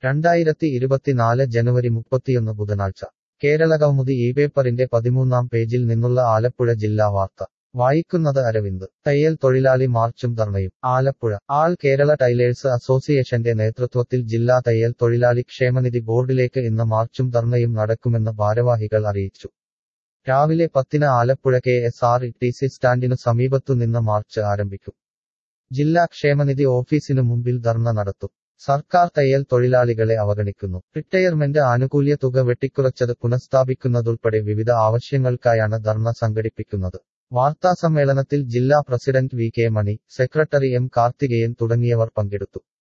രണ്ടായിരത്തി ഇരുപത്തിനാല് ജനുവരി മുപ്പത്തിയൊന്ന് ബുധനാഴ്ച കേരളകൗമുദി ഈ പേപ്പറിന്റെ പതിമൂന്നാം പേജിൽ നിന്നുള്ള ആലപ്പുഴ ജില്ലാ വാർത്ത വായിക്കുന്നത് അരവിന്ദ് തയ്യൽ തൊഴിലാളി മാർച്ചും ധർണയും ആലപ്പുഴ ആൾ കേരള ടൈലേഴ്സ് അസോസിയേഷന്റെ നേതൃത്വത്തിൽ ജില്ലാ തയ്യൽ തൊഴിലാളി ക്ഷേമനിധി ബോർഡിലേക്ക് ഇന്ന് മാർച്ചും ധർണയും നടക്കുമെന്ന് ഭാരവാഹികൾ അറിയിച്ചു രാവിലെ പത്തിന് Alappuzha K S R T C സ്റ്റാൻഡിനു സമീപത്തു നിന്ന് മാർച്ച് ആരംഭിക്കും ജില്ലാ ക്ഷേമനിധി ഓഫീസിനു മുമ്പിൽ ധർണ നടത്തും സർക്കാർ തയ്യൽ തൊഴിലാളികളെ അവഗണിക്കുന്നു റിട്ടയർമെന്റ് ആനുകൂല്യ തുക വെട്ടിക്കുറച്ചത് പുനഃസ്ഥാപിക്കുന്നതുൾപ്പെടെ വിവിധ ആവശ്യങ്ങൾക്കായാണ് ധർണ സംഘടിപ്പിക്കുന്നത് വാർത്താസമ്മേളനത്തിൽ ജില്ലാ president V K Mani secretary M Karthikeyan തുടങ്ങിയവർ പങ്കെടുത്തു